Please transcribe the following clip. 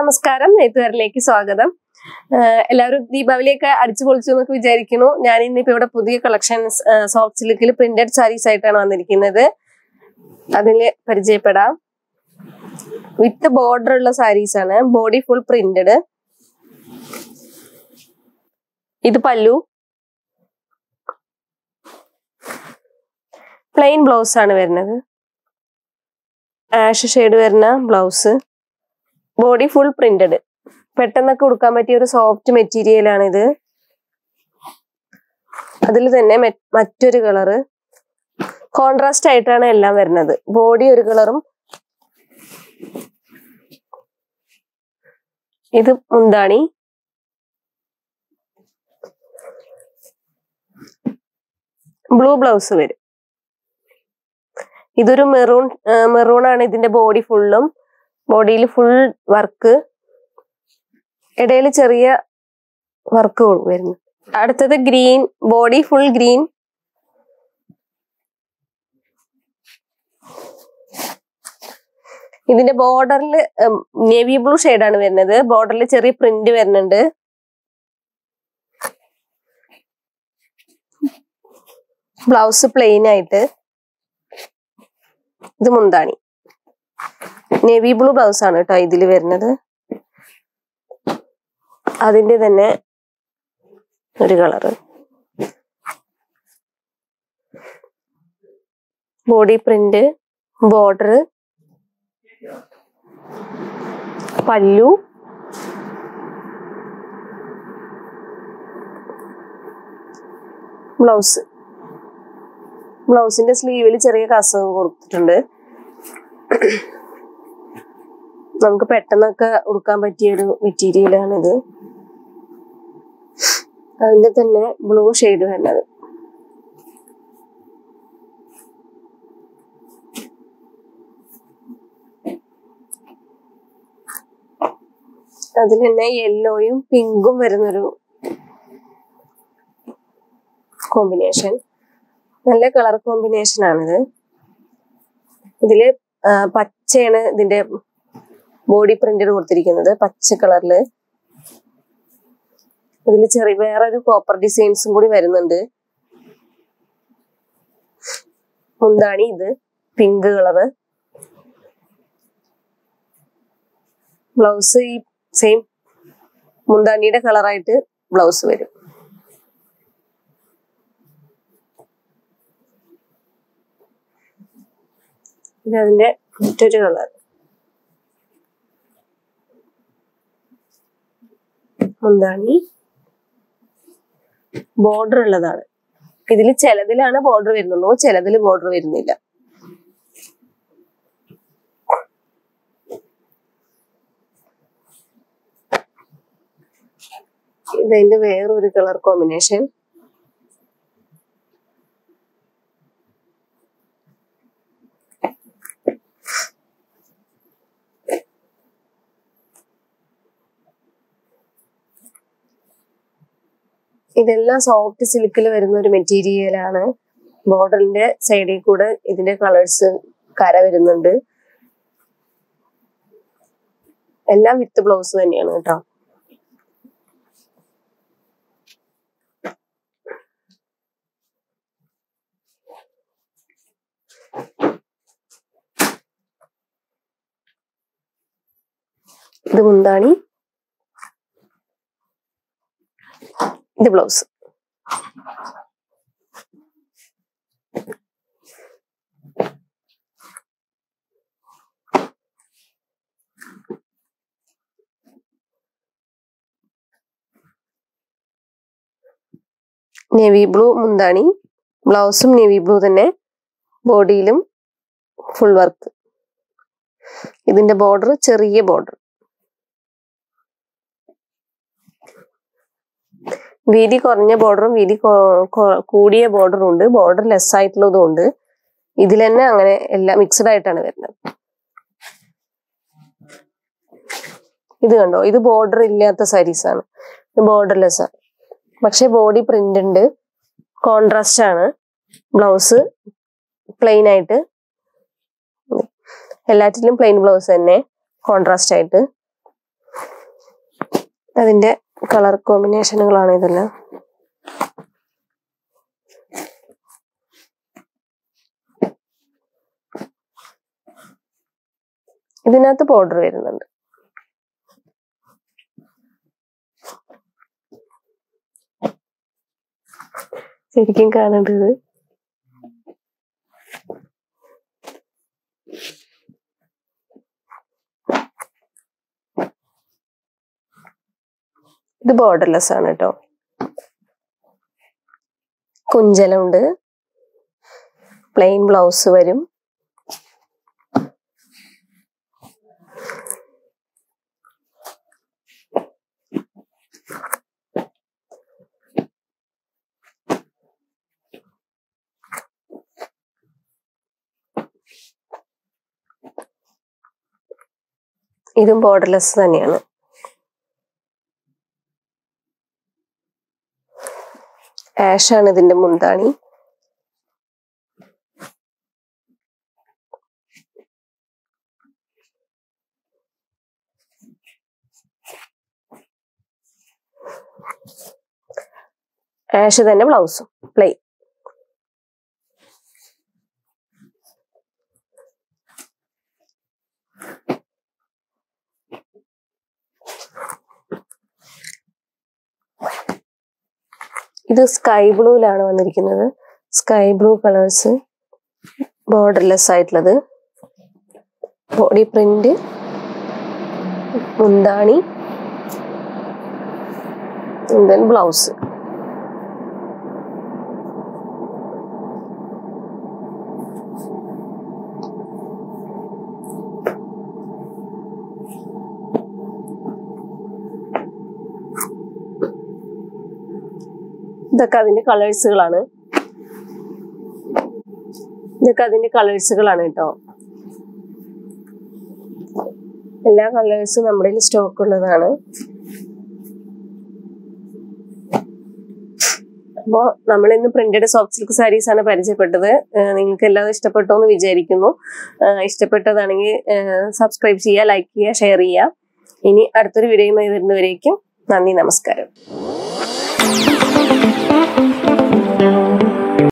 നമസ്കാരം നെയ്ത്തുകാരിലേക്ക് സ്വാഗതം ആഹ് എല്ലാവരും ദീപാവലിയൊക്കെ അടിച്ചു പൊളിച്ചു എന്നൊക്കെ വിചാരിക്കുന്നു ഞാൻ ഇന്നിപ്പോ ഇവിടെ പുതിയ കളക്ഷൻസ് സോഫ്റ്റ് സിൽക്കിൽ പ്രിന്റഡ് സാരീസ് ആയിട്ടാണ് വന്നിരിക്കുന്നത് അതില് പരിചയപ്പെടാം വിത്ത് ബോർഡർ ഉള്ള സാരീസ് ആണ് ബോഡി ഫുൾ പ്രിന്റഡ് ഇത് പല്ലു പ്ലെയിൻ ബ്ലൗസ് ആണ് വരുന്നത് ആഷ് ഷെയ്ഡ് വരുന്ന ബ്ലൗസ് ബോഡി ഫുൾ പ്രിന്റഡ് പെട്ടെന്നൊക്കെ കൊടുക്കാൻ പറ്റിയ ഒരു സോഫ്റ്റ് മെറ്റീരിയൽ ആണിത് അതിൽ തന്നെ മെ- മറ്റൊരു കളറ് കോൺട്രാസ്റ്റ് ആയിട്ടാണ് എല്ലാം വരുന്നത് ബോഡി ഒരു കളറും ഇത് മുന്താണി ബ്ലൂ ബ്ലൗസ് വരും ഇതൊരു മെറൂൺ മെറൂൺ ആണ് ഇതിന്റെ ബോഡി ഫുള്ളും ബോഡിയിൽ ഫുൾ വർക്ക് ഇടയിൽ ചെറിയ വർക്ക് വരുന്നു അടുത്തത് ഗ്രീൻ ബോഡി ഫുൾ ഗ്രീൻ ഇതിന്റെ ബോർഡറിൽ നേവി ബ്ലൂ ആണ് വരുന്നത് ബോർഡറിൽ ചെറിയ പ്രിന്റ് വരുന്നുണ്ട് ബ്ലൗസ് പ്ലെയിൻ ആയിട്ട് ഇത് മുന്താണി നേവി ബ്ലൂ ബ്ലൗസ് ആണ് കേട്ടോ ഇതിൽ വരുന്നത് അതിന്റെ തന്നെ ഒരു colour body print border pallu blouse ബ്ലൗസിന്റെ സ്ലീവിൽ ചെറിയ കസവ് കൊടുത്തിട്ടുണ്ട് നമുക്ക് പെട്ടെന്നൊക്കെ ഉടുക്കാൻ പറ്റിയ ഒരു മെറ്റീരിയൽ ആണിത് അതിന്റെ തന്നെ ബ്ലൂ ഷെയ്ഡ് വരുന്നത് അതിൽ തന്നെ യെല്ലോയും പിങ്കും വരുന്നൊരു കോമ്പിനേഷൻ നല്ല കളർ കോമ്പിനേഷൻ ആണിത് ഇതില് ആ, പച്ചയാണ് ഇതിന്റെ ബോഡി പ്രിന്റഡ് കൊടുത്തിരിക്കുന്നത് പച്ച കളറില് ഇതിൽ ചെറിയ വേറൊരു കോപ്പർ ഡിസൈൻസും കൂടി വരുന്നുണ്ട് മുന്താണി ഇത് പിങ്ക് കളറ് ബ്ലൗസ് ഈ സെയിം മുന്താണിയുടെ കളറായിട്ട് ബ്ലൗസ് വരും ഇത് അതിന്റെ മറ്റൊരു കളർ മുന്താണി ബോർഡർ ഉള്ളതാണ് ഇതിൽ ചിലതിലാണ് ബോർഡർ വരുന്നുള്ളൂ ചിലതിൽ ബോർഡർ വരുന്നില്ല ഇതിന്റെ വേറൊരു കളർ കോമ്പിനേഷൻ ഇതെല്ലാം സോഫ്റ്റ് സിൽക്കിൽ വരുന്ന ഒരു മെറ്റീരിയൽ ആണ് ബോർഡറിന്റെ സൈഡിൽ കൂടെ ഇതിന്റെ കളേഴ്സ് കര വരുന്നുണ്ട് എല്ലാം വിത്ത് ബ്ലൗസ് തന്നെയാണ് കേട്ടോ ഇത് മുന്താണി ഇത് ബ്ലൗസ് നേവി ബ്ലൂ മുന്താണി ബ്ലൗസും നേവി ബ്ലൂ തന്നെ ബോഡിയിലും ഫുൾ വർക്ക് ഇതിന്റെ ബോർഡർ ചെറിയ ബോർഡർ വീതി കുറഞ്ഞ ബോർഡറും വീതി കൊ- കൊ- കൂടിയ ബോർഡറും ഉണ്ട് ബോർഡർ ലെസ് ആയിട്ടുള്ളതും ഉണ്ട് ഇതിൽ തന്നെ അങ്ങനെ എല്ലാം മിക്സഡ് ആയിട്ടാണ് വരുന്നത് ഇത് കണ്ടോ ഇത് ബോർഡർ ഇല്ലാത്ത സാരീസ് ആണ് ബോർഡർലെസ് ആണ് പക്ഷെ ബോഡി പ്രിന്റ് ഉണ്ട് കോൺട്രാസ്റ്റ് ആണ് ബ്ലൗസ് പ്ലെയിൻ ആയിട്ട് എല്ലാറ്റിലും പ്ലെയിൻ ബ്ലൗസ് തന്നെ കോൺട്രാസ്റ്റ് ആയിട്ട് അതിന്റെ കളർ കോമ്പിനേഷനുകളാണ് ഇതെല്ലാം ഇതിനകത്ത് ബോർഡർ വരുന്നുണ്ട് ശരിക്കും കാണേണ്ടത് ഇത് ബോർഡർലെസ് ആണ് കേട്ടോ കുഞ്ചലുണ്ട് പ്ലെയിൻ ബ്ലൗസ് വരും ഇതും ബോർഡർലെസ് തന്നെയാണ് ആഷ് ആണ് ഇതിന്റെ മുന്താണി ആഷ് തന്നെ ബ്ലൗസും പ്ലെയിൻ ഇത് സ്കൈ ബ്ലൂവിലാണ് വന്നിരിക്കുന്നത് സ്കൈ ബ്ലൂ കളേഴ്സ് ബോർഡർലെസ് ആയിട്ടുള്ളത് ബോഡി പ്രിന്റ് മുന്താണി ദെൻ ബ്ലൗസ് ഇതൊക്കെ അതിന്റെ കളേഴ്സുകളാണ് ഇതൊക്കെ അതിന്റെ കളേഴ്സുകളാണ് കേട്ടോ എല്ലാ കളേഴ്സും നമ്മുടെ സ്റ്റോക്ക് ഉള്ളതാണ് അപ്പോൾ നമ്മൾ ഇന്ന് പ്രിന്റഡ് സോഫ്റ്റ് സിൽക്ക് സാരീസ് ആണ് പരിചയപ്പെട്ടത് ഏഹ് നിങ്ങൾക്ക് എല്ലാവരും ഇഷ്ടപ്പെട്ടോ എന്ന് വിചാരിക്കുന്നു ഏഹ് ഇഷ്ടപ്പെട്ടതാണെങ്കിൽ സബ്സ്ക്രൈബ് ചെയ്യുക ലൈക്ക് ചെയ്യുക ഷെയർ ചെയ്യുക ഇനി അടുത്തൊരു വീഡിയോയുമായി വരുന്നവരേക്കും നന്ദി നമസ്കാരം